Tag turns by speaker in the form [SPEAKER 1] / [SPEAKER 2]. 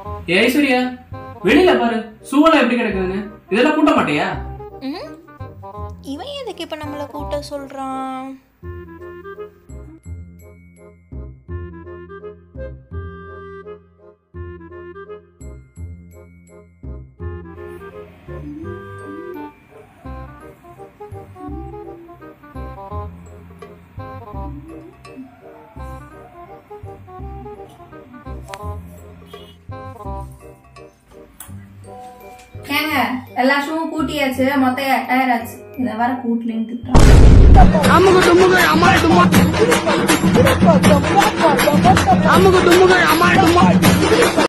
[SPEAKER 1] ஏ ஐஸ்வர்யா வெளியில பாரு சூவெல்லாம் எப்படி கிடக்குதுன்னு இதெல்லாம் கூட்ட மாட்டியா
[SPEAKER 2] ம் இவன் எதுக்கு இப்போ நம்மளை கூட்ட சொல்கிறான்
[SPEAKER 3] ஏங்க எல்லா ஷூவும் கூட்டியாச்சு மொத்த டயர் ஆச்சு இதை வர கூட்டலின்னு திட்டுறான்
[SPEAKER 4] அமுகு டுமுகு அமால் டுமா அமுகு டுமுகு அமால் டுமா